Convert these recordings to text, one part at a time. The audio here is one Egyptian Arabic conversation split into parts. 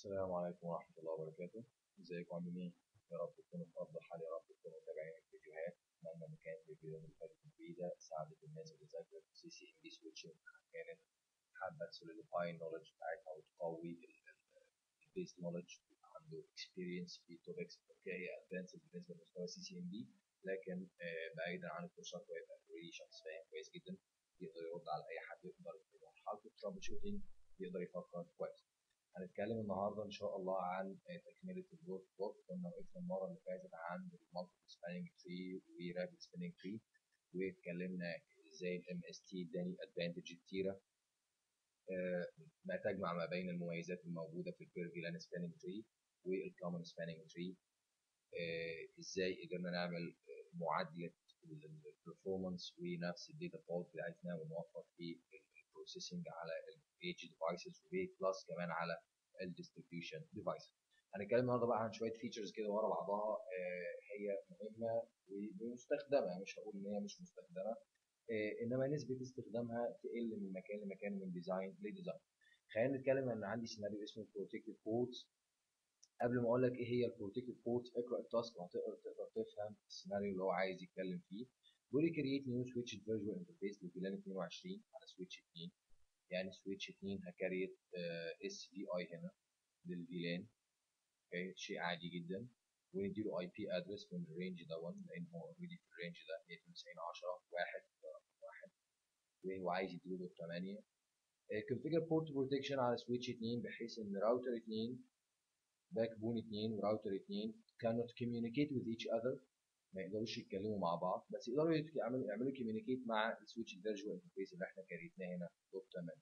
السلام عليكم ورحمة الله وبركاته ازيكم عاملين ايه؟ يا رب تكونوا في أفضل حال يا رب تكونوا متابعين الفيديوهات أتمنى إن كانت الفيديو اللي فاتت مفيدة ساعدت الناس اللي ذاكرت سي سي ام بي سويتشنج كانت حابة تسوليديفاي النولج بتاعتها وتقوي البيس نولج عنده اكسبيرينس في توبكس اوكي هي ادفانسد بالنسبة لمستوى سي سي ام بي لكن آه، بعيدا عن الكورسات هو يبقى اوريدي شخص فاهم كويس جدا يقدر يرد على أي حد يقدر في مرحلة الترابل شوتنج يقدر يفكر كويس هنتكلم النهارده ان شاء الله عن تكمله الورك بوك كنا وقفنا المره اللي فاتت عن المالتيبل سباننج تري ورابid سباننج تري واتكلمنا ازاي الام اس تي اداني ادفانتج كتيره آه، ما تجمع ما بين المميزات الموجوده في البيرفيلان سباننج تري والكومن سباننج تري ازاي قدرنا نعمل آه، معادله البرفورمانس ونفس الداتا فولت بتاعتنا ونوفر في البروسيسنج على الايدج ديفايسز وبلس كمان على الديستريبيوشن ديفايس هنتكلم النهارده بقى عن شويه فيتشرز كده ورا بعضها آه، هي مهمه ومستخدمه مش هقول ان هي مش مستخدمه آه، انما نسبه استخدامها تقل من مكان لمكان من ديزاين لديزاين خلينا نتكلم ان عندي سيناريو اسمه بروتكتد بورتس قبل ما اقول لك ايه هي البروتكتد بورت اقرا التاسك وهتقدر تقدر تفهم السيناريو اللي هو عايز يتكلم فيه بيقول لي كرييت نيو سويتش فيرجوال انترفيس لفيلان 22 على سويتش 2 يعني سويتش 2 هكريت اس في اي هنا للفيلان اوكي شيء عادي جدا ونديله اي بي ادرس من الرينج ده 1 لان هو اوريدي في الرينج ده 92 10 1 1 وهو عايز يديله دوت 8 كونفيجر بورت بروتكشن على سويتش 2 بحيث ان راوتر 2 باك بون 2 وراوتر 2 cannot communicate with each other ما يقدروش يتكلموا مع بعض بس يقدروا يتك- يعملوا يعملوا كوميونيكيت مع السويتش فيرجوال انترفيس اللي احنا كريتناه هنا دوت 8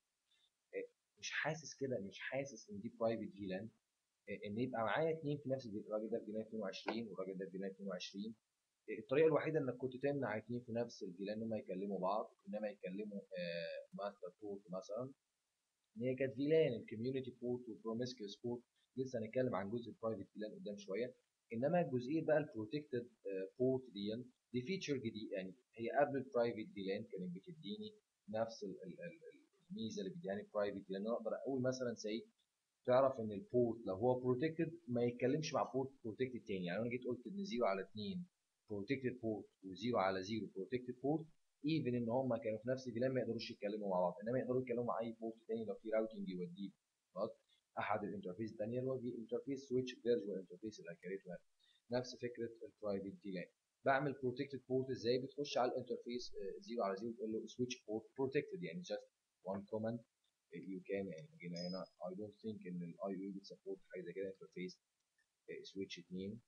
مش حاسس كده مش حاسس ان دي برايفت فيلان ان يبقى معايا اثنين في نفس الفي- الراجل ده في فيلان 22 والراجل ده في فيلان 22 الطريقه الوحيده انك كنت تمنع اثنين في نفس الفيلان ان هم يكلموا بعض انما يكلموا ماستر بورت مثلا ان هي كانت فيلان الكوميونتي بورت والبروميسكيوس بورت لسه هنتكلم عن جزء البرايفت فيلان قدام شويه انما جزئيه بقى البروتكتد بورت دي دي فيتشر جديد يعني هي قبل البرايفت فيلان كانت بتديني نفس ال- ال- ال- الميزه اللي بتديهاني البرايفت فيلان انا اقدر اقول مثلا سي تعرف ان البورت لو هو بروتكتد ما يتكلمش مع بورت بروتكتد تاني يعني انا جيت قلت ان 0 على 2 بروتكتد بورت و0 على 0 بروتكتد بورت ايفن ان هم كانوا في نفس الفيلان ما يقدروش يتكلموا مع بعض انما يقدروا يتكلموا مع اي بورت تاني لو في راوتنج يوديه خلاص احد الانترفيس الثانيه اللي هو دي انترفيس سويتش فيرجوال انترفيس اللي هكريته هنا نفس فكره البرايفت ديلان بعمل بروتكتد بورت ازاي بتخش على الانترفيس 0 على 0 تقول له سويتش بورت بروتكتد يعني just one command you can يعني جينا هنا I don't think ان الاي او بتسبورت حاجه زي كده انترفيس سويتش 2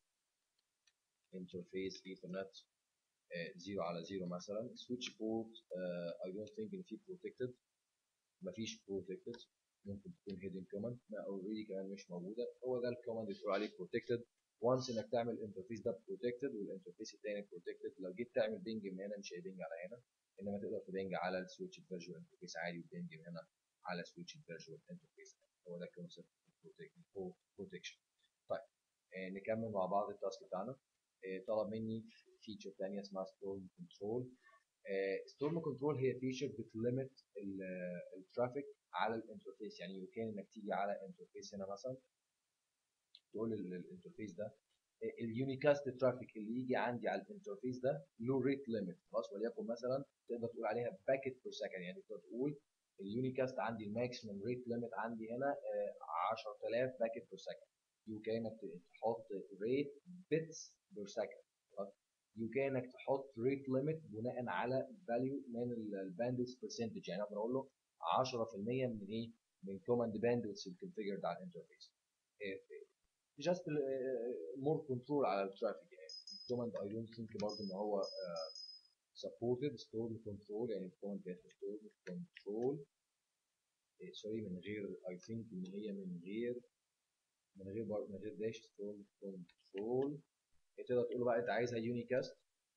انترفيس ايثرنت 0 على 0 مثلا سويتش بورت I don't think ان في بروتكتد مفيش بروتكتد ممكن تكون هيدن كوماند ما اوريدي كمان مش موجوده هو ده الكوماند اللي بتقول عليه بروتكتد وانس انك تعمل الانترفيس ده بروتكتد والانترفيس الثاني بروتكتد لو جيت تعمل بينج من هنا مش هيبنج على هنا انما تقدر تبنج على السويتش فيرجوال انترفيس عادي وتبنج من هنا على سويتش فيرجوال انترفيس هو ده الكونسيبت بروتكشن طيب آه نكمل مع بعض التاسك بتاعنا آه طلب مني فيتشر ثانيه اسمها ستورم كنترول ستورم كنترول هي فيتشر بتليمت الترافيك على الانترفيس يعني يمكن انك تيجي على انترفيس هنا مثلا تقول للانترفيس ده اليونيكاست ترافيك اللي يجي عندي على الانترفيس ده له ريت ليميت خلاص وليكن مثلا تقدر تقول عليها باكيت بير سكند يعني تقدر تقول اليونيكاست عندي الماكسيمم ريت ليميت عندي هنا آه، 10000 باكيت بير سكند يو كان انك تحط ريت بيتس بير سكند يو كان انك تحط ريت ليميت بناء على فاليو من الباندوث برسنتج يعني اقدر اقول له 10% من ايه؟ من كوماند باندوث الكونفيجرد على الانترفيس جاست مور كنترول على الترافيك يعني الكوماند اي دونت ثينك برضه ان هو سبورتد ستورم كنترول يعني الكوماند كانت ستورم كنترول سوري من غير اي ثينك ان هي من غير من غير بر... من غير داش ستورم كنترول تقدر تقول له بقى انت عايزها يونيكاست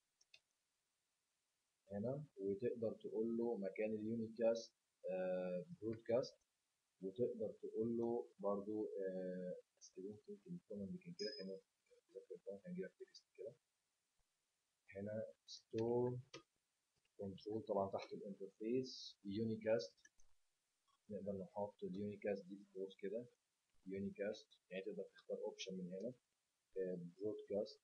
هنا وتقدر تقول له مكان اليونيكاست برودكاست وتقدر تقول له برضو آه، بس دونت ثينك ان الكوماند كان كده خلينا نذاكر الكوماند كان جاي تكست كده هنا ستور كنترول طبعا تحت الانترفيس يونيكاست نقدر نحط اليونيكاست دي في قوس كده يونيكاست يعني تقدر تختار اوبشن من هنا برودكاست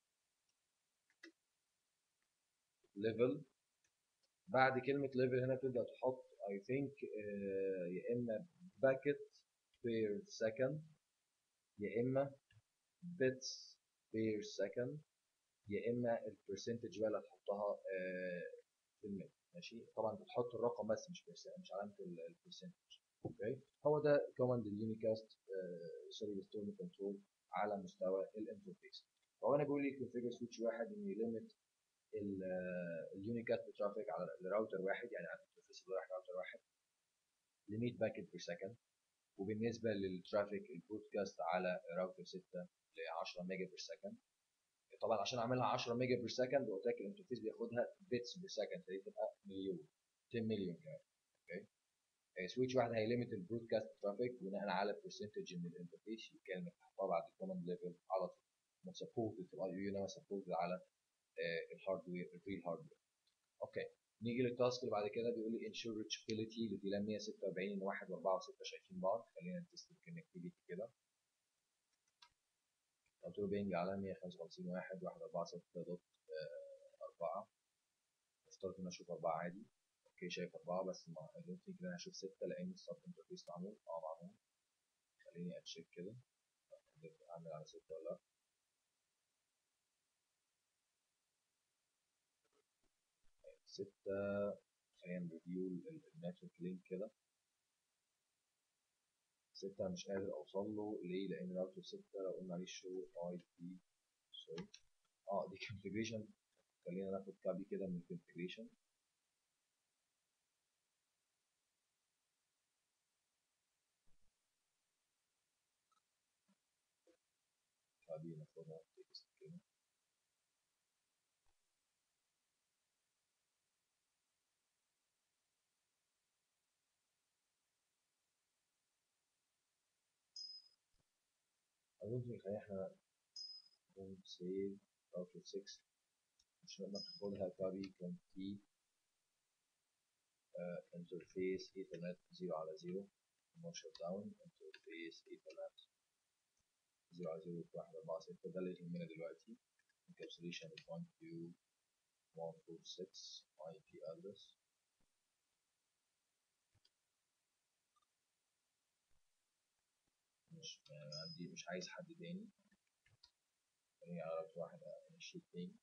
ليفل بعد كلمة ليفل هنا تبدأ تحط I think uh, يا إما باكت بير سكند يا إما bits بير سكند يا إما البرسنتج بقى اللي هتحطها uh, في المية ماشي طبعا بتحط الرقم بس مش مش علامة البرسنتج اوكي هو ده كوماند اليونيكاست سوري الستورم كنترول على مستوى الانترفيس فهو انا بقول لي كونفيجر سويتش واحد انه يليمت اليونيكاست ترافيك على الراوتر واحد يعني على الانترفيس اللي رايح راوتر واحد ل 100 باكيت بير سكند وبالنسبه للترافيك البرودكاست على راوتر 6 ل 10 ميجا بير سكند طبعا عشان اعملها 10 ميجا بير سكند قلت لك الانترفيس بياخدها بيتس بير سكند فدي تبقى مليون 10 مليون كمان اوكي سويتش واحد هيليمت البرودكاست ترافيك بناء على برسنتج من الانترفيس يمكن انك تحطها بعد الكوماند ليفل على طول ما سبورتد في الاي يو انما سبورتد على الهاردوير الريل هاردوير اوكي نيجي للتاسك اللي بعد كده بيقول لي انشور ريتشابيلتي لفيلان 146 ان 1 و4 و6 شايفين بعض خلينا نتست الكونكتيفيتي كده قلت له بينج على 155 1 1 4 6 دوت 4 افترضت ان انا اشوف 4 عادي اوكي شايف 4 بس ما I don't think ان انا هشوف 6 لان السب انترفيس معمول اه معمول خليني اتشيك كده قدرت اعمل على 6 ولا لا ستة خلينا نريفيو النتورك لينك كده ستة مش قادر اوصل له ليه؟ لان راوتر ستة لو قلنا عليه شو اي بي سوري اه دي كونفجريشن خلينا ناخد كابي كده من الكونفجريشن كابي ناخدها تكست كده أظن خلينا احنا سيف راوتر 6 مش نقدر ناخدها كابي كان في انترفيس ايثرنت 0 على 0 مارشال داون انترفيس ايثرنت 0 على 0 1 4 6 ده اللي يهمنا دلوقتي encapsulation 1 2 146 IP address مش عندي مش عايز حد تاني خليني على راوتر واحد امشي تاني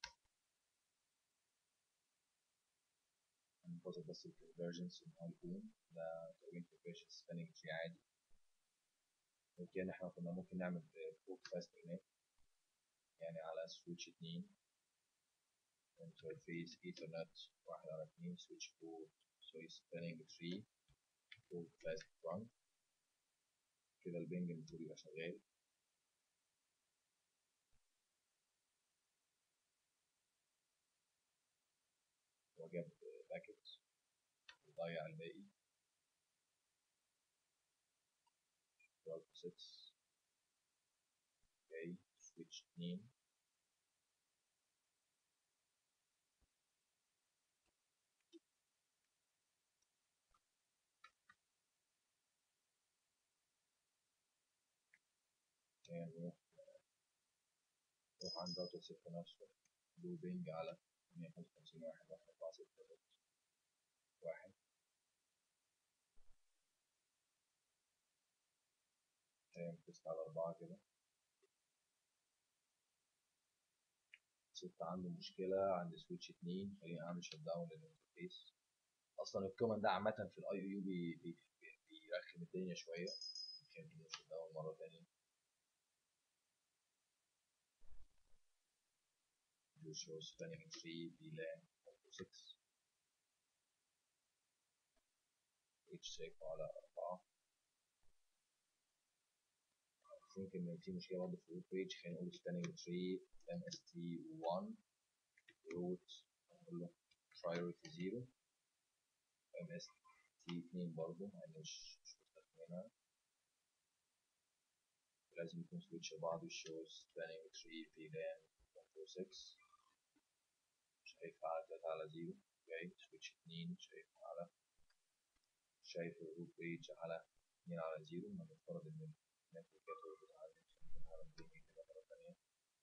هننتظر بس الكونفرجنس ان هو يكون ده تقريبا كونفرجن سبانينج تري عادي وكان احنا كنا ممكن نعمل بورت فاست هناك يعني على سويتش 2 انترفيس ايثرنت واحد على 2 سويتش بورت سوري سبانينج تري بورت فاست 1 كده البنج المفروض يبقى شغال وجاب باكت وضيع الباقي راوتر 6 اوكي سويتش 2 يعني نروح نروح عند راوتر 6 نفسه دو بينج على 155 واحد واحد أربعة ستة واحد تمام تست على أربعة كده ستة عنده مشكلة عند سويتش اتنين خليني أعمل شت داون للانترفيس أصلا الكوماند ده عامة في الأي يو بي بي بيرخم الدنيا شوية ممكن شت داون مرة تانية do show spanning tree VLAN 6 each check على 4 think ان في مشكلة برضه في الروت بيج خلينا نقول spanning tree MST1 root نقول له priority 0 MST2 برضه يعني مش مش مستخدمينها لازم يكون سويتش بعض show spanning tree VLAN 6 شايفها على 3 على 0 اوكي سويتش 2 شايفها على شايف الروت بيج على 2 على 0 ما نفترض ان network gateway بتعلم ممكن نعمل بينج كده مرة تانية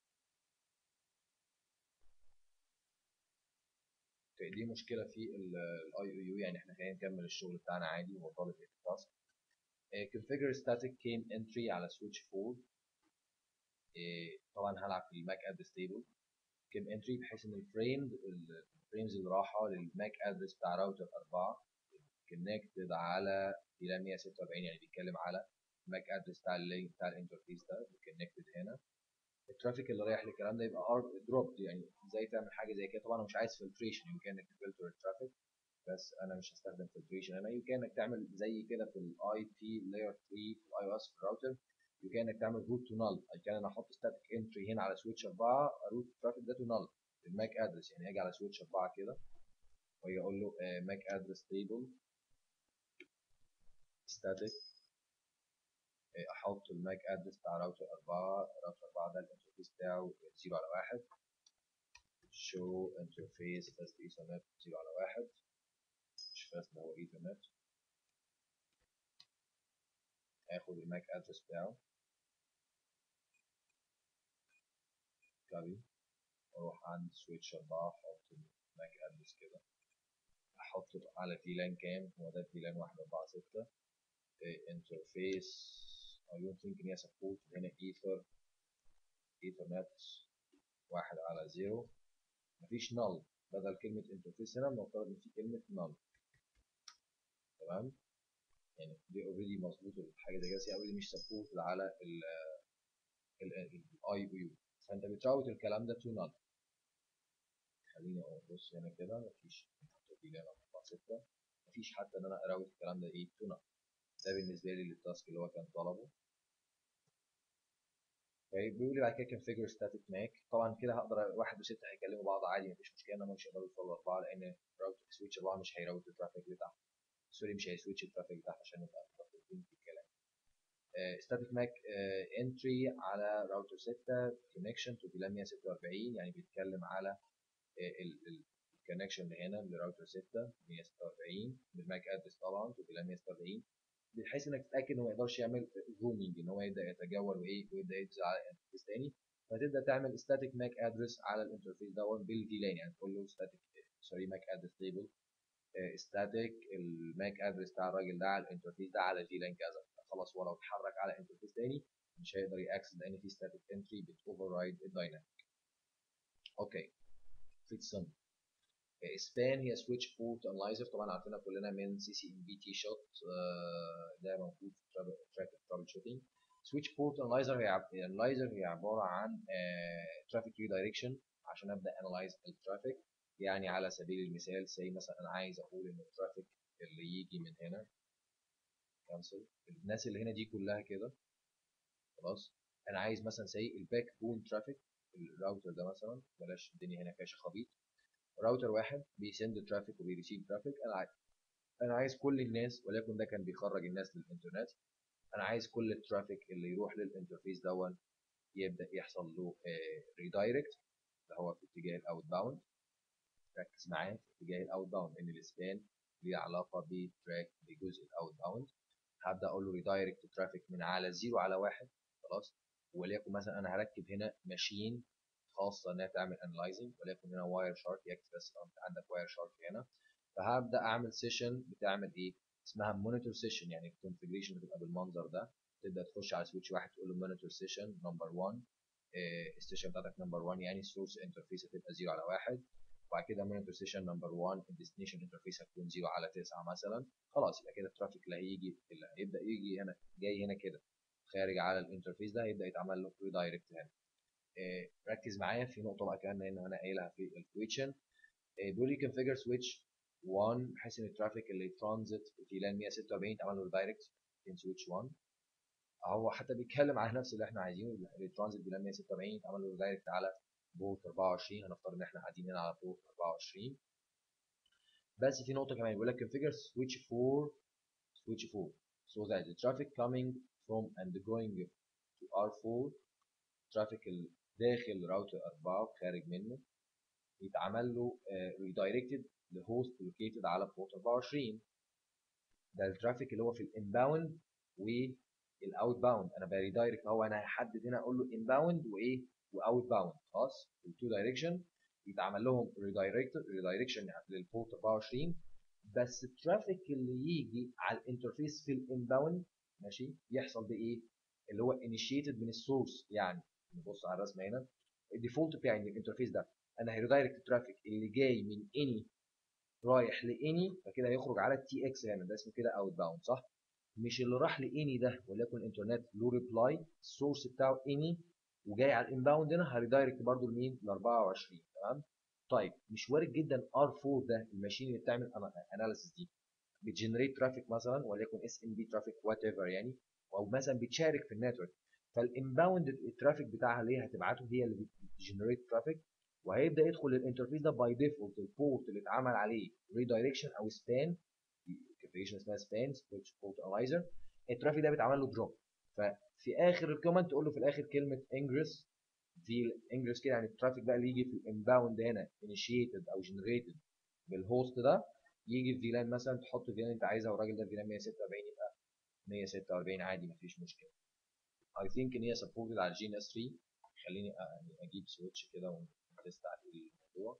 اوكي دي مشكلة في الاي او يو يعني احنا خلينا نكمل الشغل بتاعنا عادي وهو طالب التاسك configure static came entry على switch 4 إيه، طبعا هلعب في الماك ادرس تيبل كيم انتري بحيث ان الفريم الفريمز اللي راحه للماك ادرس بتاع راوتر 4 كونكتد على الى 146 يعني بيتكلم على الماك ادرس بتاع اللينك بتاع الانترفيس ده كونكتد هنا الترافيك اللي رايح للكلام ده يبقى دروب يعني ازاي تعمل حاجه زي كده طبعا انا مش عايز فلتريشن يمكن انك تفلتر الترافيك بس انا مش هستخدم فلتريشن انا يمكن انك تعمل زي كده في الاي بي لاير 3 في الاي او اس في الراوتر يمكن انك تعمل روت تو نل كان انا احط ستاتيك انتري هنا على سويتش 4 اروت الترافيك ده تو نل الماك ادرس يعني اجي على سويتش 4 كده واجي اقول له ماك ادرس تيبل ستاتيك احط الماك ادرس بتاع راوتر 4 راوتر 4 ده الانترفيس بتاعه 0 على 1 show interface fast ethernet 0 على 1 مش fast ده هو ethernet اخد الماك ادرس بتاعه كابي اروح عند سويتش 4 احط الماك ادرس كده احطه على فيلان كام هو ده فيلان 146 انترفيس I don't think ان هي سبورت هنا ايثر ايثرنت واحد على زيرو مفيش نل بدل كلمة انترفيس هنا المفترض ان في كلمة نل تمام يعني دي اوريدي مظبوط الحاجة زي كده بس هي اوريدي مش سبورت على ال الاي او يو فانت بتراوت الكلام ده تو نل خليني ابص هنا كده مفيش فيلان 4 مفيش حتى ان انا اراوت الكلام ده ايه تو نل ده بالنسبه لي للتاسك اللي هو كان طلبه طيب بيقول لي بعد كده configure static MAC طبعا كده هقدر واحد وستة هيكلموا بعض عادي مفيش مشكله انما مش هيقدروا يوصلوا لاربعه لان راوت سويتش اربعه مش هيراوت الترافيك لتحت سوري مش هيسويتش الترافيك لتحت عشان نبقى متفقين في الكلام static MAC entry على راوتر 6 connection to VLAN 146 يعني بيتكلم على الكونكشن اللي هنا لراوتر 6 146 بالماك ادرس طبعا to VLAN 146 بحيث انك تتاكد انه ما يقدرش يعمل رومينج ان هو يبدا يتجول وايه ويبدا ينزل على انترفيس تاني فتبدا تعمل ستاتيك ماك ادرس على الانترفيس دوت بالفيلان يعني تقول له ستاتيك سوري ماك ادرس تيبل ستاتيك الماك ادرس بتاع الراجل ده على الانترفيس ده على فيلان كذا خلاص هو لو اتحرك على انترفيس تاني مش هيقدر ياكسس لان في ستاتيك انتري بتوفر رايد الدايناميك اوكي في سم سبان هي سويتش بورت انلايزر طبعا عارفينها كلنا من سي سي ام بي تي شوت ده موجود في تراك ترابل شوتنج سويتش بورت انلايزر هي انلايزر هي عباره عن ترافيك ريدايركشن عشان ابدا انلايز الترافيك يعني على سبيل المثال زي مثلا انا عايز اقول ان الترافيك اللي يجي من هنا كانسل الناس اللي هنا دي كلها كده خلاص انا عايز مثلا زي الباك بون ترافيك الراوتر ده مثلا بلاش الدنيا هنا فيها خبيط راوتر واحد بيسند ترافيك وبيريسيف ترافيك انا عايز انا عايز كل الناس وليكن ده كان بيخرج الناس للانترنت انا عايز كل الترافيك اللي يروح للانترفيس دون يبدا يحصل له ريدايركت اللي هو في اتجاه الاوت باوند ركز معايا في اتجاه الاوت باوند لان الاسبان ليه علاقه بتراك بجزء الاوت باوند هبدا اقول له ريدايركت ترافيك من على 0 على 1 خلاص وليكن مثلا انا هركب هنا ماشين خاصه انها تعمل انلايزنج وليكن هنا واير شارك يكفي بس لو انت عندك واير شارك هنا فهبدا اعمل سيشن بتعمل ايه اسمها مونيتور سيشن يعني الكونفجريشن بتبقى بالمنظر ده تبدا تخش على سويتش واحد تقول له مونيتور سيشن نمبر 1 السيشن بتاعتك نمبر 1 يعني السورس انترفيس هتبقى 0 على 1 وبعد كده مونيتور سيشن نمبر 1 الديستنيشن انترفيس هتكون 0 على 9 مثلا خلاص يبقى كده الترافيك اللي هيجي اللي هيبدا يجي هنا جاي هنا كده خارج على الانترفيس ده هيبدا يتعمل له ريدايركت هنا إيه ركز معايا في نقطه بقى كمان هنا انا قايلها في الكويشن إيه بيقول لي configure switch 1 بحيث ان الترافيك اللي ترانزيت في لان 146 يتعمل له ريدايركت في سويتش 1 هو حتى بيتكلم على نفس اللي احنا عايزينه اللي ترانزيت بلان 146 يتعمل له ريدايركت على بورت 24 هنفترض ان احنا قاعدين هنا على بورت 24 بس في نقطه كمان بيقول لك configure switch 4 switch 4 so that the traffic coming from and going to R4 traffic داخل راوتر 4 وخارج منه يتعمل له ريدايركتد لهوست لوكيتد على بورت 24 ده الترافيك اللي هو في الانباوند و الاوت باوند انا بريدايركت هو انا هحدد هنا اقول له انباوند وايه واوت باوند خلاص التو دايركشن يتعمل لهم ريدايركشن للبورت 24 بس الترافيك اللي يجي على الانترفيس في الانباوند ماشي يحصل بايه اللي هو انيشيتد من السورس يعني نبص على الرسمه هنا الديفولت بتاعي ان الانترفيس ده انا هيريدايركت الترافيك اللي جاي من اني رايح لاني فكده هيخرج على التي اكس هنا ده اسمه كده اوت باوند صح مش اللي راح لاني ده وليكن انترنت له ريبلاي السورس بتاعه اني وجاي على الانباوند هنا هريدايركت برده لمين ل 24 تمام طيب مش وارد جدا ار 4 ده الماشين اللي بتعمل اناليسيس دي بتجنريت ترافيك مثلا وليكن اس ام بي ترافيك وات ايفر يعني او مثلا بتشارك في النتورك فالانباوند الترافيك بتاعها اللي هي هتبعته هي اللي بتجنريت ترافيك وهيبدا يدخل الانترفيس ده باي ديفولت البورت اللي اتعمل عليه ريدايركشن او سبان كونفيجريشن اسمها سبان سويتش بورت انالايزر الترافيك ده بيتعمل له دروب ففي اخر الكومنت تقول له في الاخر كلمه انجرس دي انجرس كده يعني الترافيك بقى اللي يجي في الانباوند هنا انيشيتد او جنريتد بالهوست ده يجي في فيلان مثلا تحط فيلان انت عايزها والراجل ده فيلان 146 يبقى 146 عادي مفيش مشكله اي ثينك ان هي سبورتد على الجي اس 3 خليني يعني اجيب سويتش كده ونتست عليه الموضوع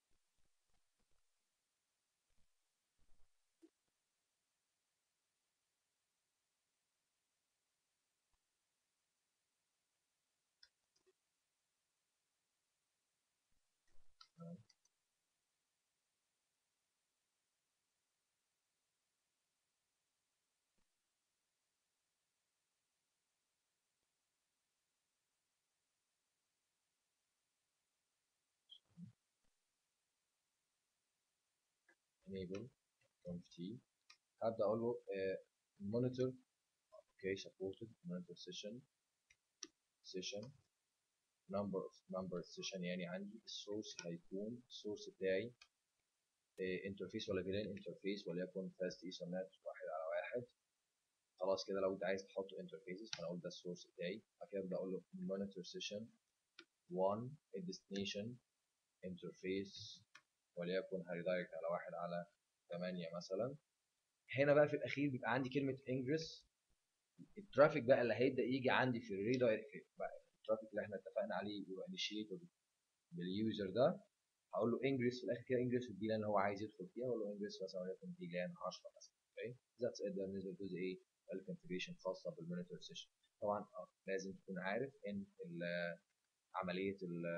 enable conf t هبدا اقول له monitor okay supported monitor session session number of number session يعني عندي السورس هيكون السورس بتاعي انترفيس ولا فيلان انترفيس وليكن فاست ايثرنت واحد على واحد خلاص كده لو انت عايز تحط انترفيسز فانا اقول ده السورس بتاعي بعد كده ابدا اقول له monitor session 1 destination interface وليكن هريدايركت على واحد على 8 مثلا هنا بقى في الاخير بيبقى عندي كلمه انجرس الترافيك بقى اللي هيبدا يجي عندي في الريدايركت الترافيك اللي احنا اتفقنا عليه يبقى انيشيتد باليوزر ده هقول له انجرس في الاخر كده انجرس في الديلان اللي هو عايز يدخل فيها اقول له انجرس مثلا وليكن ديلان 10 مثلا اوكي ذاتس ات ده بالنسبه لجزء ايه الكونفيجريشن خاصه بالمونيتور سيشن طبعا لازم تكون عارف ان عمليه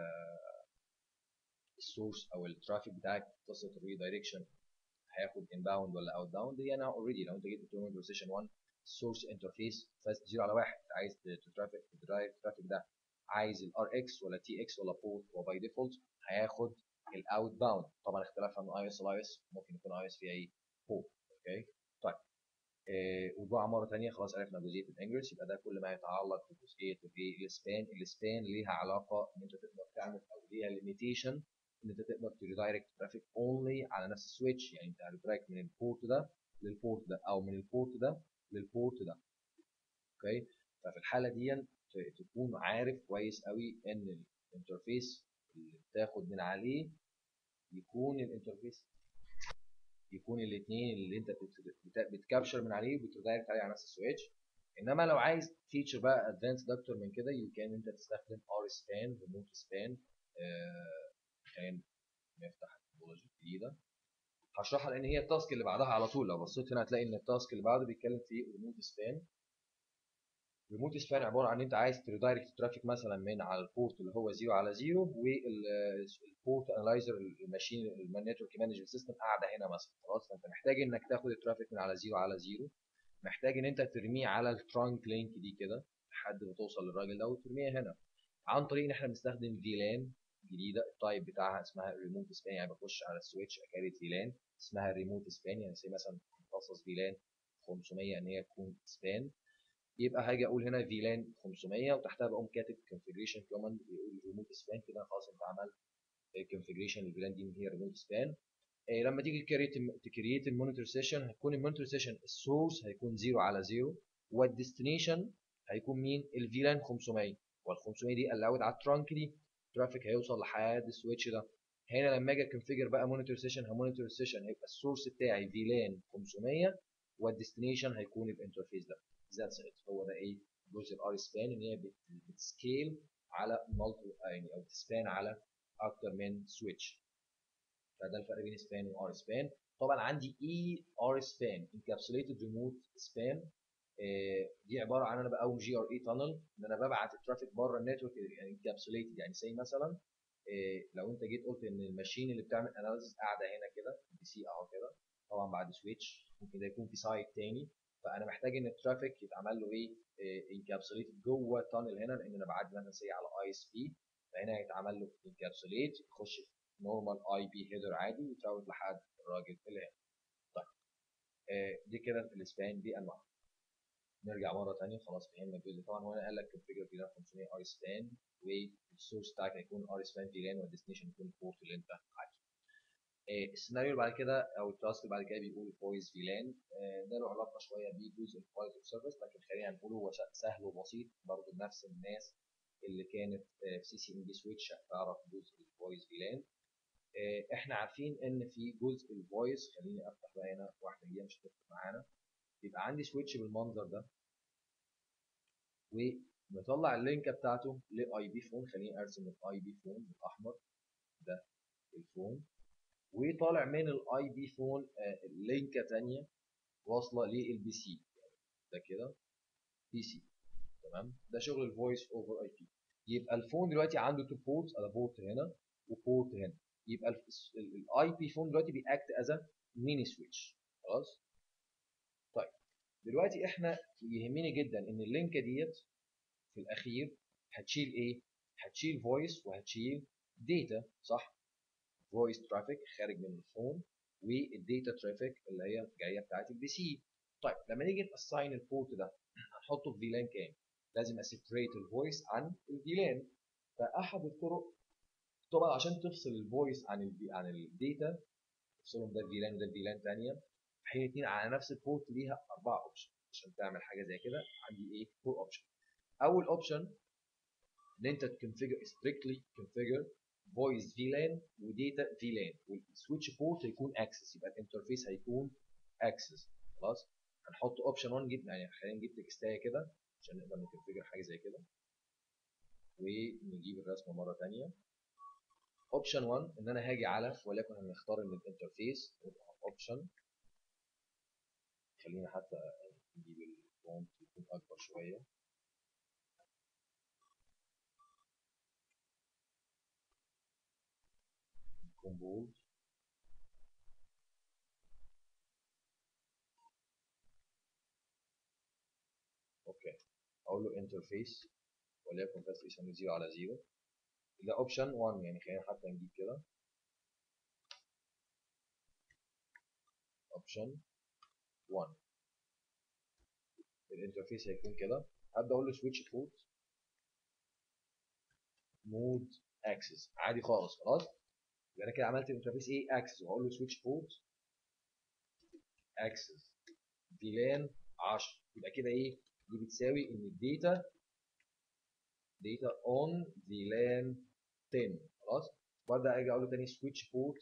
السورس او الترافيك بتاعك قصه الريدايركشن هياخد انباوند ولا اوت باوند دي انا اوريدي لو انت جيت قلت له سيشن 1 السورس انترفيس فاست 0 على 1 عايز ترافيك تدرايف الترافيك ده عايز الار اكس ولا تي اكس ولا بورت هو باي ديفولت هياخد الاوت باوند طبعا اختلافها من اي اس لاي اس ممكن يكون اي اس فيها ايه بورت اوكي طيب إيه ورجوعا مره ثانيه خلاص عرفنا جزئيه الانجرس يبقى ده كل ما يتعلق بجزئيه الايه السبان السبان ليها علاقه ان انت تقدر تعمل او ليها ليميتيشن ان انت تقدر تريدايركت ترافيك اونلي على نفس السويتش يعني انت هتدايركت من البورت ده للبورت ده او من البورت ده للبورت ده اوكي ففي الحاله دي تكون عارف كويس قوي ان الانترفيس اللي بتاخد من عليه يكون الانترفيس يكون الاثنين اللي انت بتكابشر من عليه وبتدايركت عليه على نفس السويتش انما لو عايز فيتشر بقى ادفانسد اكتر من كده يمكن انت تستخدم ار سبان ريموت سبان خلينا نفتح التوبولوجي الجديده هشرحها لان هي التاسك اللي بعدها على طول لو بصيت هنا هتلاقي ان التاسك اللي بعده بيتكلم في ريموت سبان ريموت سبان عباره عن ان انت عايز تريدايركت ترافيك مثلا من على البورت اللي هو 0 على 0 والبورت انالايزر الماشين النتورك مانجمنت سيستم قاعده هنا مثلا خلاص فانت محتاج انك تاخد الترافيك من على 0 على 0 محتاج ان انت ترميه على الترانك لينك دي كده لحد ما توصل للراجل ده وترميها هنا عن طريق ان احنا بنستخدم فيلان جديده التايب بتاعها اسمها ريموت سبان يعني بخش على السويتش اكاريت فيلان اسمها ريموت سبان يعني زي مثلا مخصص فيلان 500 ان هي تكون سبان يبقى هاجي اقول هنا فيلان 500 وتحتها بقوم كاتب configuration command بيقول ريموت سبان كده خلاص انت عملت configuration الفيلان دي هي ريموت سبان إيه لما تيجي تكريت المونيتور سيشن هتكون المونيتور سيشن السورس هيكون 0 على 0 والديستنيشن هيكون مين الفيلان 500 وال 500 دي الاود على الترانك دي الترافيك هيوصل لحد السويتش ده هنا لما اجي اكونفيجر بقى مونيتور سيشن همونيتور سيشن هيبقى السورس بتاعي فيلان 500 والديستنيشن هيكون الانترفيس ده ذاتس ات هو ده ايه جزء الار سبان ان هي بتسكيل على مالتي يعني او بتسبان على اكتر من سويتش فده الفرق بين سبان وار سبان طبعا عندي اي ار سبان انكابسوليتد ريموت سبان دي عباره عن انا بقوم جي ار اي تانل ان انا ببعت الترافيك بره النتورك انكابسوليتد يعني زي مثلا إيه لو انت جيت قلت ان الماشين اللي بتعمل اناليسيس قاعده هنا كده بي سي اهو كده طبعا بعد سويتش ممكن ده يكون في سايت تاني فانا محتاج ان الترافيك يتعمل له ايه انكابسوليتد جوه التانل هنا لان انا بعدي مثلا سي على اي اس بي فهنا هيتعمل له انكابسوليت يخش في نورمال اي بي هيدر عادي ويتراوت لحد الراجل اللي هنا طيب إيه دي كده الاسبان دي انواع نرجع مره ثانيه خلاص فهمنا الجزء طبعا هو انا قال لك كونفيجر في 500 ار سبان والسورس بتاعك هيكون ار سبان في لان والديستنيشن يكون البورت اللي انت عايزه. إيه السيناريو اللي بعد كده او التاسك اللي بعد كده بيقول فويس في لان إيه ده له علاقه شويه بجزء الكواليتي اوف سيرفيس لكن خلينا نقول هو سهل وبسيط برضه بنفس الناس اللي كانت في سي سي ام بي سويتش هتعرف جزء الفويس في لان احنا عارفين ان في جزء الفويس خليني افتح بقى هنا واحده جديده مش هتفرق معانا يبقى عندي سويتش بالمنظر ده ومطلع اللينكه بتاعته لاي بي فون خليني ارسم الاي بي فون بالاحمر ده الفون وطالع من الاي بي فون لينكه ثانيه واصله للبي سي ده كده بي سي تمام ده شغل الفويس اوفر اي بي يبقى الفون دلوقتي عنده تو بورتس على بورت هنا وبورت هنا يبقى الاي بي فون دلوقتي بيأكت از ميني سويتش خلاص طيب دلوقتي احنا يهمني جدا ان اللينكه ديت في الاخير هتشيل ايه هتشيل فويس وهتشيل داتا صح فويس ترافيك خارج من الفون والداتا ترافيك اللي هي جايه بتاعت البي سي طيب لما نيجي ناساين البورت ده هنحطه في فيلان كام لازم اسيبريت الفويس عن الفيلان فاحد الطرق طبعا عشان تفصل الفويس عن ال عن الداتا تفصلهم ده فيلان وده فيلان ثانيه حين اتنين على نفس البورت ليها اربع اوبشن عشان تعمل حاجه زي كده عندي ايه فور اوبشن اول اوبشن ان انت تكونفيجر ستريكتلي كونفيجر فويس فيلان وداتا فيلان والسويتش بورت هيكون اكسس يبقى الانترفيس هيكون اكسس خلاص هنحط اوبشن 1 جيب يعني خلينا نجيب تكستايه كده عشان نقدر نكونفيجر حاجه زي كده ونجيب الرسمه مره ثانيه اوبشن 1 ان انا هاجي على وليكن هنختار ان الانترفيس اوبشن خلينا حتى نجيب الفونت يكون اكبر شويه يكون بولد اوكي اقول له انترفيس وليكن بس يسمي 0 على 0 ده اوبشن 1 يعني خلينا حتى نجيب كده اوبشن 1 الانترفيس هيكون كده هبدا اقول له سويتش بورت مود اكسس عادي خالص خلاص يبقى انا كده عملت الانترفيس ايه اكسس واقول له سويتش بورت اكسس فيلان 10 يبقى كده ايه دي بتساوي ان الداتا داتا اون فيلان 10 خلاص وابدا اجي اقول له تاني سويتش بورت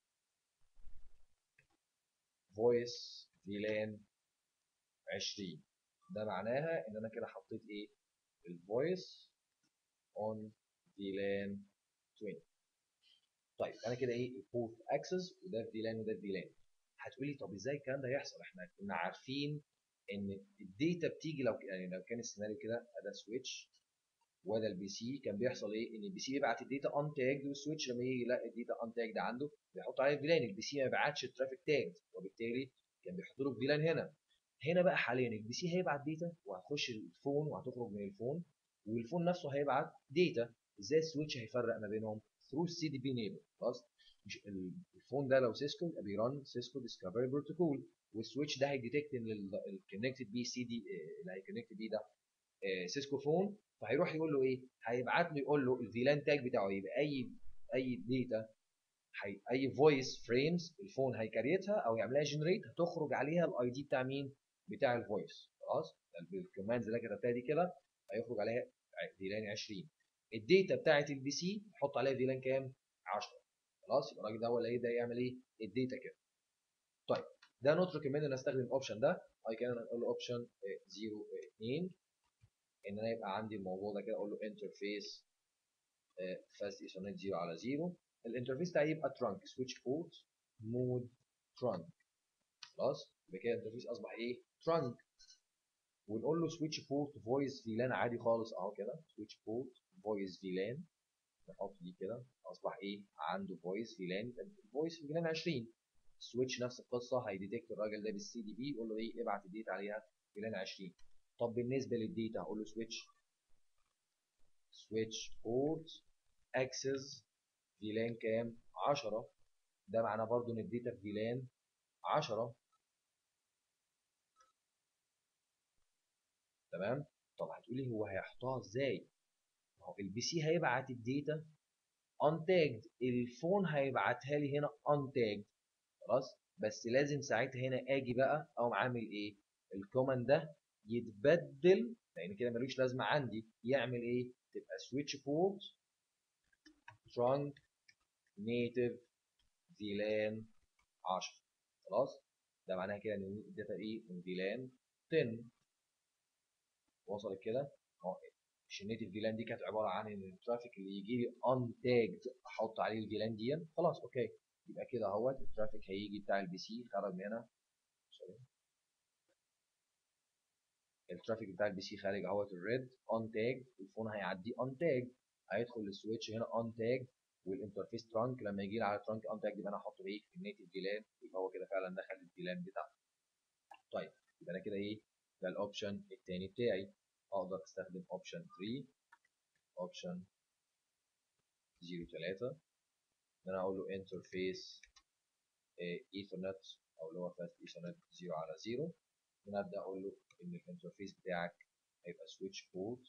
فويس فيلان 20 ده معناها ان انا كده حطيت ايه الفويس اون فيلان 20 طيب انا كده ايه البورت اكسس وده فيلان وده فيلان هتقولي طب ازاي الكلام ده يحصل احنا كنا عارفين ان الداتا بتيجي لو يعني لو كان السيناريو كده ده سويتش وده البي سي كان بيحصل ايه ان البي سي يبعت الداتا ان تاجد والسويتش لما يجي يلاقي الداتا ان تاجد عنده بيحط عليها فيلان البي سي ما يبعتش الترافيك تاج وبالتالي كان بيحط له فيلان هنا هنا بقى حاليا البي سي هيبعت داتا وهتخش الفون وهتخرج من الفون والفون نفسه هيبعت داتا ازاي السويتش هيفرق ما بينهم ثرو السي دي بي نيبل خلاص مش الفون ده لو سيسكو يبقى بيرن سيسكو ديسكفري بروتوكول والسويتش ده هيديتكت ان الكونكتد بي سي دي اللي هيكونكت بيه ده سيسكو فون فهيروح يقول له ايه هيبعت له يقول له الفيلان تاج بتاعه يبقى اي اي داتا حي... اي فويس فريمز الفون هيكريتها او يعملها جنريت هتخرج عليها الاي دي بتاع مين بتاع الفويس خلاص بالكوماندز اللي كتبتها دي كده هيخرج عليها فيلان 20 الداتا بتاعت البي سي حط عليها فيلان كام 10 خلاص يبقى الراجل ده هو اللي ده يعمل ايه الداتا كده طيب ده نوت ريكومند ان استخدم الاوبشن ده اي كان اقول له اوبشن 0 2 ان انا يبقى عندي الموضوع ده كده اقول له انترفيس فاست ايثرنت 0 على 0 الانترفيس بتاعي يبقى ترانك سويتش بورت مود ترانك خلاص يبقى كده الانترفيس اصبح ايه ترانك ونقول له سويتش بورت فويس فيلان عادي خالص اهو كده سويتش بورت فويس فيلان نحط دي كده اصبح ايه عنده فويس فيلان فويس فيلان 20 السويتش نفس القصه هيديتكت الراجل ده بالسي دي بي يقول له ايه ابعت الديتا عليها فيلان 20 طب بالنسبه للديتا هقول له سويتش سويتش بورت اكسس فيلان كام 10 ده معناه برضو ان الداتا في فيلان 10 تمام طب هتقولي هو هيحطها ازاي ما هو البي سي هيبعت الداتا untagged الفون هيبعتها لي هنا untagged خلاص بس لازم ساعتها هنا اجي بقى اقوم عامل ايه الكوماند ده يتبدل لان كده ملوش لازمه عندي يعمل ايه تبقى switch port trunk native VLAN 10 خلاص ده معناها كده ان الداتا ايه من VLAN 10 وصلت كده اهو مش النيتف فيلان دي كانت عباره عن ان الترافيك اللي يجي لي untagged احط عليه الفيلان دي خلاص اوكي يبقى كده اهوت الترافيك هيجي بتاع البي سي خرج من هنا سوري الترافيك بتاع البي سي خارج اهوت الريد untagged الفون هيعديه untagged هيدخل للسويتش هنا untagged والانترفيس ترانك لما يجي لي على ترانك untagged يبقى انا احطه ايه في النيتف فيلان يبقى هو كده فعلا دخل الفيلان بتاعته طيب يبقى انا كده ايه ده الاوبشن الثاني بتاعي اقدر استخدم اوبشن 3 اوبشن 03 ان انا اقول له انترفيس ايثرنت او اللي هو فاست ايثرنت 0 على 0 هنا ابدا اقول له ان الانترفيس بتاعك هيبقى سويتش بورت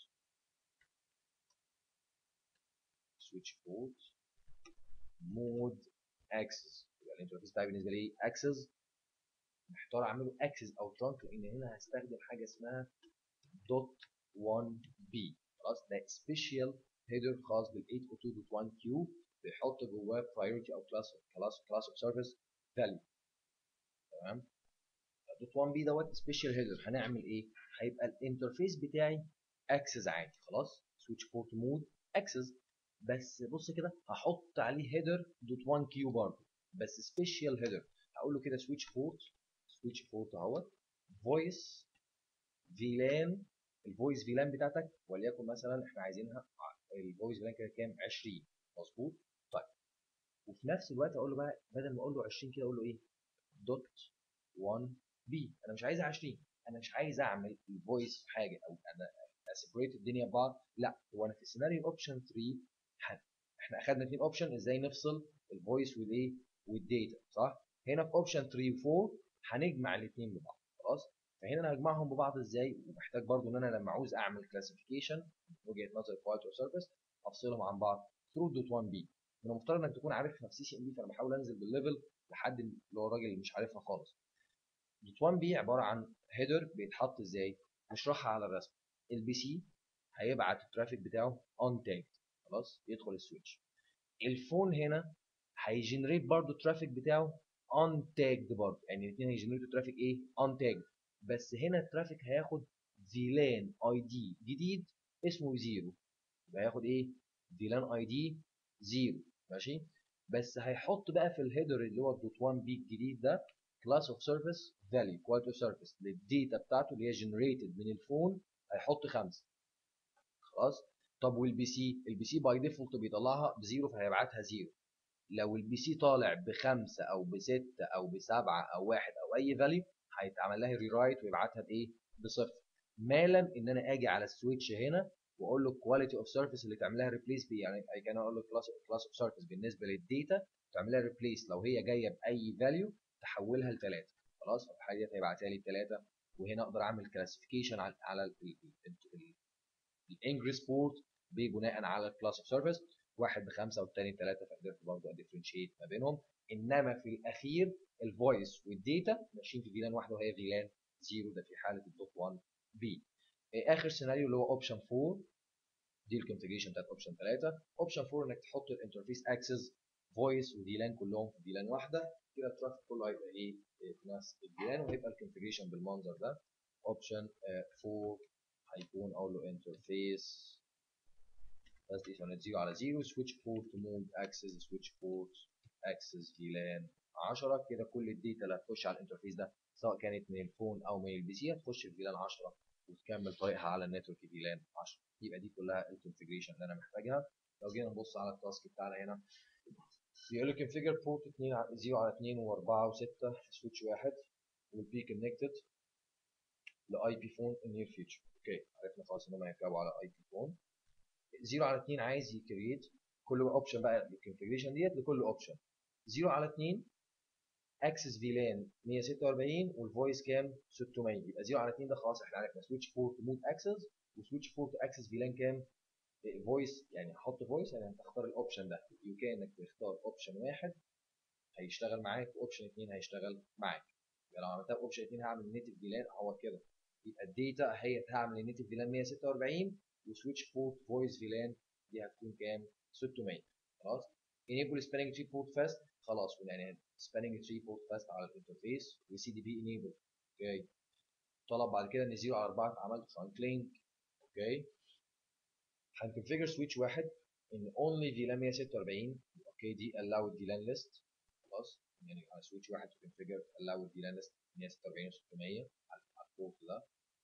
سويتش بورت مود اكسس يبقى الانترفيس بتاعي بالنسبه لي اكسس محتار اعمله اكسس او ترانك لان هنا هستخدم حاجه اسمها دوت 1 بي خلاص ده سبيشال هيدر خاص بال 802.1 كيو بيحط جواه برايورتي او كلاس كلاس كلاس اوف سيرفيس فاليو تمام دوت 1 بي دوت سبيشال هيدر هنعمل ايه هيبقى الانترفيس بتاعي اكسس عادي خلاص سويتش بورت مود اكسس بس بص كده هحط عليه هيدر دوت 1 كيو برضه بس سبيشال هيدر هقول له كده سويتش بورت سويتش بورت اهوت فويس فيلان الفويس فيلان بتاعتك وليكن مثلا احنا عايزينها الفويس فيلان كده كام 20 مظبوط طيب وفي نفس الوقت اقول له بقى بدل ما اقول له 20 كده اقول له ايه دوت 1 بي انا مش عايزها 20 انا مش عايز اعمل الفويس في حاجه او انا اسيبريت الدنيا ببعض لا هو انا في السيناريو اوبشن 3 احنا اخدنا اثنين اوبشن ازاي نفصل الفويس والايه والداتا صح هنا في اوبشن 3 و4 هنجمع الاثنين ببعض خلاص فهنا انا هجمعهم ببعض ازاي ومحتاج برضو ان انا لما عاوز اعمل كلاسيفيكيشن من وجهه نظر كواليتي سيرفيس افصلهم عن بعض ثرو دوت 1 بي من المفترض انك تكون عارفها في سي سي ام بي فانا بحاول انزل بالليفل لحد اللي هو الراجل اللي مش عارفها خالص دوت 1 بي عباره عن هيدر بيتحط ازاي نشرحها على الرسم البي سي هيبعت الترافيك بتاعه اون تاج خلاص يدخل السويتش الفون هنا هيجنريت برضو الترافيك بتاعه اون تاجد برضه يعني الاثنين هيجنريتوا ترافيك ايه اون تاجد بس هنا الترافيك هياخد فيلان اي دي جديد اسمه زيرو يبقى هياخد ايه فيلان اي دي زيرو ماشي بس هيحط بقى في الهيدر اللي هو الدوت 1 بي الجديد ده كلاس اوف سيرفيس فاليو كواليتي اوف سيرفيس للديتا بتاعته اللي هي جنريتد من الفون هيحط خمسه خلاص طب والبي سي البي سي باي ديفولت بيطلعها بزيرو فهيبعتها زيرو لو البي سي طالع بخمسه او بسته او بسبعه او واحد او اي فاليو هيتعمل لها ريرايت ويبعتها بايه؟ بصفر ما لم ان انا اجي على السويتش هنا واقول له الكواليتي اوف سيرفيس اللي تعمل لها ريبليس بيه يعني كان اقول له كلاس كلاس اوف سيرفيس بالنسبه للداتا تعمل لها ريبليس لو هي جايه باي فاليو تحولها لثلاثه خلاص في الحاله دي هيبعتها لي ثلاثه وهنا اقدر اعمل كلاسيفيكيشن على على الانجريس بورت بناء على الكلاس اوف سيرفيس واحد بخمسه والثاني بثلاثه فقدرت برضه اديفرنشيت ما بينهم انما في الاخير الفويس والداتا ماشيين في فيلان واحده وهي فيلان زيرو ده في حاله الدوت 1 بي اخر سيناريو اللي هو اوبشن 4 دي الكونفيجريشن بتاعت اوبشن 3 اوبشن 4 انك تحط الانترفيس اكسس فويس وديلان كلهم في ديلان واحده كده الترافيك كله هيبقى ايه في نفس الديلان وهيبقى الكونفيجريشن بالمنظر ده اوبشن 4 هيكون اقول له انترفيس بس دي كانت 0 على 0 سويتش بورت مود اكسس سويتش بورت اكسس فيلان 10 كده كل الداتا اللي هتخش على الانترفيس ده سواء كانت من الفون او من البي سي هتخش في فيلان 10 وتكمل طريقها على النتورك فيلان 10 يبقى دي كلها الكونفيجريشن اللي انا محتاجها لو جينا نبص على التاسك بتاعنا هنا بيقول لي configure port 2 0 على 2 و4 و6 سويتش واحد will be connected لاي بي فون in near future اوكي عرفنا خلاص ان هم هيركبوا على اي بي فون 0 على 2 عايز يكريت كل اوبشن بقى الكونفيجريشن ديت لكل اوبشن 0 على 2 اكسس فيلان 146 والفويس كام 600 يبقى 0 على 2 ده خلاص احنا عرفنا سويتش بورت مود اكسس وسويتش بورت اكسس فيلان كام فويس يعني هحط فويس يعني انت تختار الاوبشن ده يمكن انك تختار اوبشن واحد هيشتغل معاك واوبشن اثنين هيشتغل معاك يبقى لو عملتها باوبشن اثنين هعمل نيتف فيلان هو كده يبقى الداتا هي هعمل النيتف فيلان 146 وسويتش بورت فويس فيلان دي هتكون كام 600 خلاص enable spanning tree port fast خلاص يعني spanning tree port fast على الانترفيس وسي دي بي enable اوكي طلب بعد كده ان 0 على 4 اتعمل trunk link اوكي هنكونفيجر سويتش واحد ان only VLAN 146 اوكي دي allowed VLAN list خلاص يعني على سويتش واحد تكونفيجر allowed VLAN list 146 و 600 على البورت ده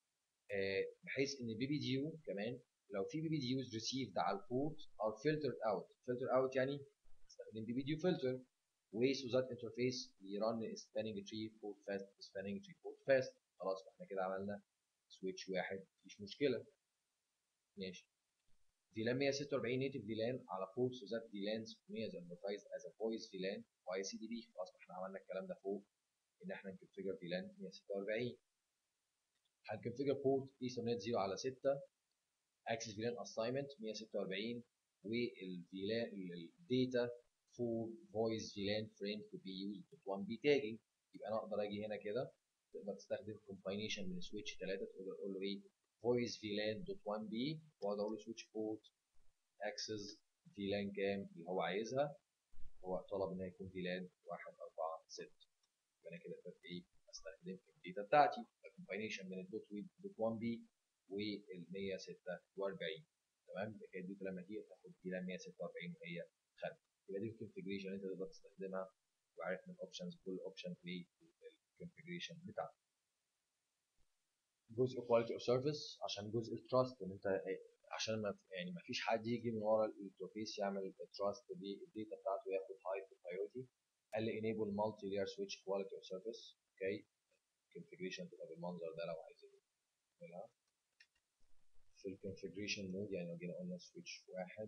آه بحيث ان بي بي دي يو كمان لو في بي بي دي يوز ريسيفد على البورت ار filtered اوت filtered اوت يعني استخدم بي بي دي يو فلتر ways so that interface يرن spanning tree port fast spanning tree port fast خلاص احنا كده عملنا سويتش واحد مفيش مشكله ماشي VLAN 146 native VLAN على port so that VLANs may as advertised as a voice VLAN y CDB خلاص احنا عملنا الكلام ده فوق ان احنا نكونفيجر VLAN 146 هنكونفيجر port Ethernet 0 على 6 access VLAN assignment 146 والVLAN الداتا for voice VLAN frame to be used with 1B tagging يبقى انا اقدر اجي هنا كده تقدر تستخدم combination من سويتش 3 تقدر تقول له ايه voice VLAN دوت 1B واقعد اقول له switch port access VLAN كام اللي هو عايزها هو طلب ان هي يكون VLAN 1 4 6 يبقى انا كده قدرت ايه استخدم الداتا بتاعتي combination من الدوت دوت 1B وال 146 تمام يبقى كده الداتا لما تيجي تاخد VLAN 146 وهي خارجه يبقى دي الكونفجريشن اللي انت تقدر تستخدمها وعارف من الاوبشنز كل اوبشن في الكونفجريشن بتاعته جزء كواليتي اوف سيرفيس عشان جزء التراست ان انت عشان ما يعني ما فيش حد يجي من ورا الانترفيس يعمل تراست بالداتا بتاعته وياخد هاي برايورتي قال لي enable multi layer switch quality of service اوكي الكونفجريشن تبقى بالمنظر ده لو عايزين نعملها في الكونفجريشن مود يعني لو جينا قلنا سويتش واحد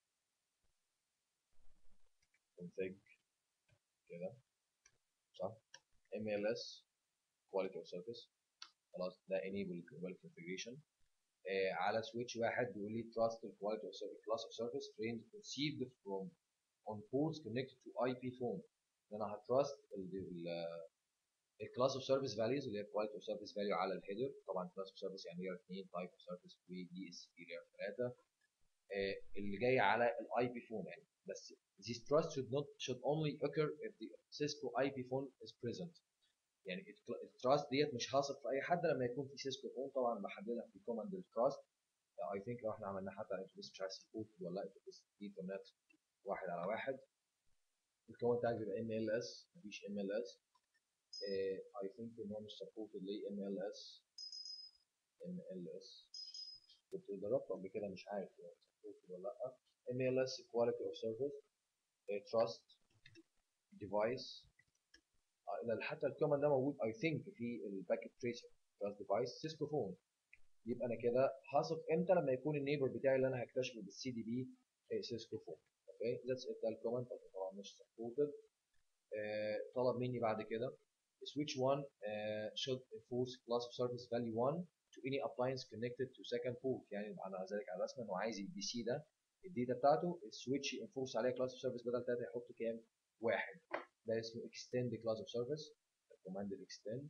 config كده صح MLS quality of service خلاص ده enable global configuration آه على سويتش واحد بيقول لي trust the quality of service class of service range received from on ports connected to IP phone ان انا هتراست الكلاس اوف سيرفيس فاليوز اللي هي quality of service value على الهيدر طبعا class of service يعني layer 2 type of service ودي اس بي layer 3 آه اللي جاي على الاي بي فون يعني بس this trust should not should only occur if the Cisco IP phone is present يعني التراست ديت مش هثق في اي حد لما يكون في سيسكو فون طبعا بحددها في كوماند التراست اي ثينك لو احنا عملناه حتى على الانترفيس مش عارف سبورت ولا لا انترفيس ايثرنت واحد على واحد الكوماند تاج بيبقى ام ال اس مفيش ام ال اس اي ثينك ان هو مش سبورتد ليه ام ال اس ام ال اس كنت جربته قبل كده مش عارف يعني سبورتد ولا لا ام ال اس كواليتي اوف سيرفيس تراست ديفايس حتى الكوماند ده موجود اي ثينك في الباكيت تريسر تراست ديفايس سيسكو فون يبقى انا كده هثق امتى لما يكون النيبر بتاعي اللي انا هكتشفه بالسي دي بي سيسكو فون اوكي ذاتس ات ده الكوماند طبعا مش سبورتد طلب مني بعد كده switch 1 uh, should enforce class of service value 1 to any appliance connected to second port يعني على ذلك على الرسم انه عايز البي سي ده الداتا بتاعته السويتش انفورس عليه كلاس اوف سيرفيس بدل 3 يحط كام؟ واحد ده اسمه extend class of service الكوماند الاكستند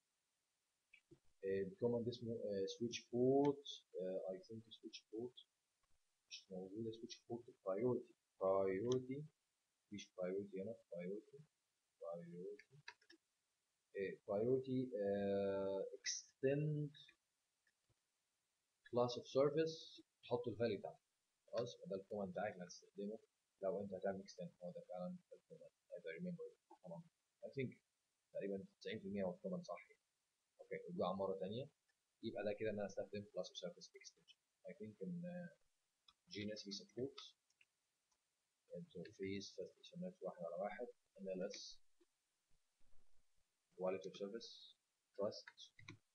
الكوماند اسمه switch port I think switch port مش موجودة switch port priority priority مفيش priority هنا priority priority إيه priority آه extend class of service تحط الفاليو بتاعته خلاص ده الكوماند بتاعك اللي هتستخدمه لو انت هتعمل extend هو ده فعلا الكوماند I remember طبعا I think تقريبا 90% هو الكوماند صح اوكي ارجع مره ثانيه يبقى ده كده ان انا استخدم class of service extension I think in uh, GNS we support interface first ethernet واحد على واحد MLS quality of service trust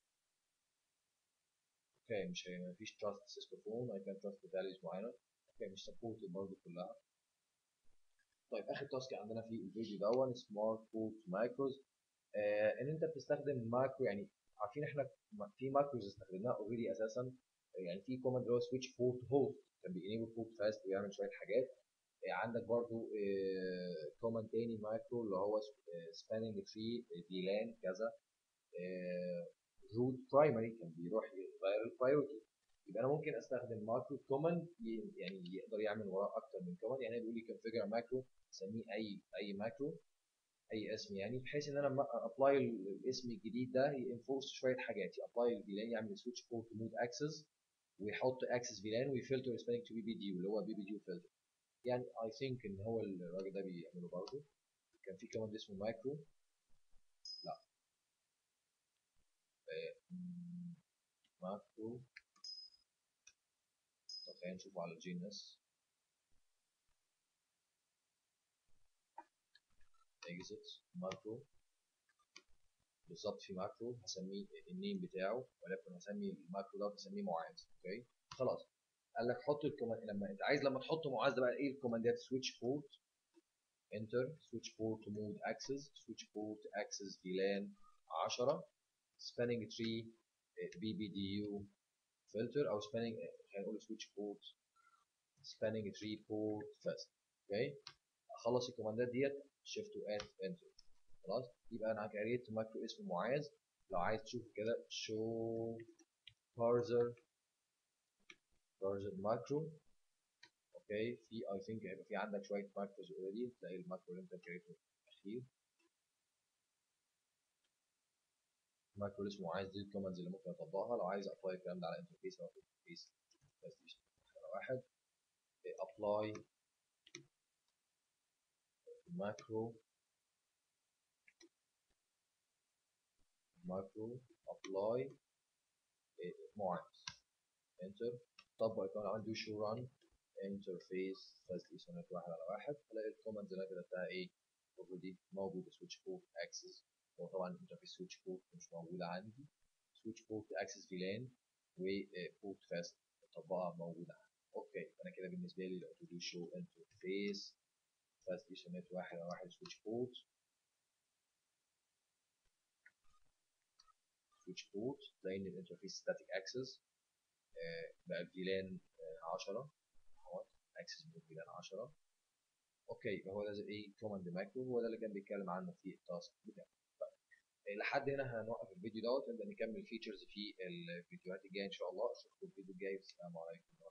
اوكي مش هي مفيش trust سيسكو فون I can trust values معينه اوكي مش supported برضه كلها طيب اخر تاسك عندنا في الفيديو دون سمارت بورت مايكروز آه ان انت بتستخدم مايكرو يعني عارفين احنا في مايكروز استخدمناها اوريدي اساسا يعني في كوماند اللي هو سويتش بورت هوست كان بينيبل بورت فاست ويعمل شويه حاجات آه عندك برضو كوماند تاني مايكرو اللي هو سباننج تري ديلان كذا روت برايمري كان بيروح يغير البرايورتي يبقى انا ممكن استخدم ماكرو كوماند يعني يقدر يعمل وراه اكتر من كوماند يعني بيقول لي كونفيجر ماكرو اسميه اي اي ماكرو اي اسم يعني بحيث ان انا ابلاي الاسم الجديد ده ينفورس شويه حاجات يابلاي الفيلان يعمل سويتش بورت مود اكسس ويحط اكسس فيلان ويفلتر سبانينج تو بي بي دي واللي هو بي بي دي فلتر يعني اي ثينك ان هو الراجل ده بيعمله برضه كان في كوماند اسمه ماكرو لا ماكرو طب خلينا نشوفه على الجي ان اس exit ماكرو بالظبط في ماكرو هسميه النيم بتاعه ولكن هسمي الماكرو ده هسميه معاذ اوكي خلاص قال لك حط الكوماند لما انت عايز لما تحط معاذ ده بقى ايه الكوماندات سويتش بورت انتر سويتش بورت مود اكسس سويتش بورت اكسس فيلان 10 سباننج تري بي بي دي يو فلتر او سباننج خلينا نقول سويتش بورت سباننج تري بورت فاست اوكي اخلص الكوماندات ديت شيفت واد انتر خلاص يبقى انا كريت مايكرو اسم معاذ لو عايز تشوف كده شو بارزر بارزر مايكرو اوكي في اي ثينك هيبقى في عندك شويه مايكروز اوريدي تلاقي المايكرو اللي انت كريته الاخير مايكرو اسمه معاذ دي الكوماندز اللي ممكن اطبقها لو عايز ابلاي الكلام ده على انترفيس او انترفيس واحد ابلاي ماكرو ماكرو ابلاي معاذ انتر طبق كمان عندي شو ران انترفيس فاست ايثرنت واحد على واحد هلاقي الكوماندز اللي انا كتبتها ايه اوريدي موجوده سويتش بورت اكسس هو طبعا انترفيس سويتش بورت مش موجوده عندي سويتش بورت اكسس فيلان وبورت فاست مطبقه موجوده عندي اوكي انا كده بالنسبه لي لو تو شو انترفيس فاست ايثرنت واحد على واحد سويتش بورت سويتش بورت تلاقي ان الانترفيس ستاتيك اكسس بقى الفيلان 10 اهوت اكسس مود فيلان 10 اوكي هو ده ايه كوماند ماكرو هو ده اللي كان بيتكلم عنه في التاسك بتاعه طيب لحد هنا هنوقف الفيديو دوت نبدا نكمل فيتشرز في الفيديوهات الجايه ان شاء الله اشوفكم الفيديو الجاي والسلام عليكم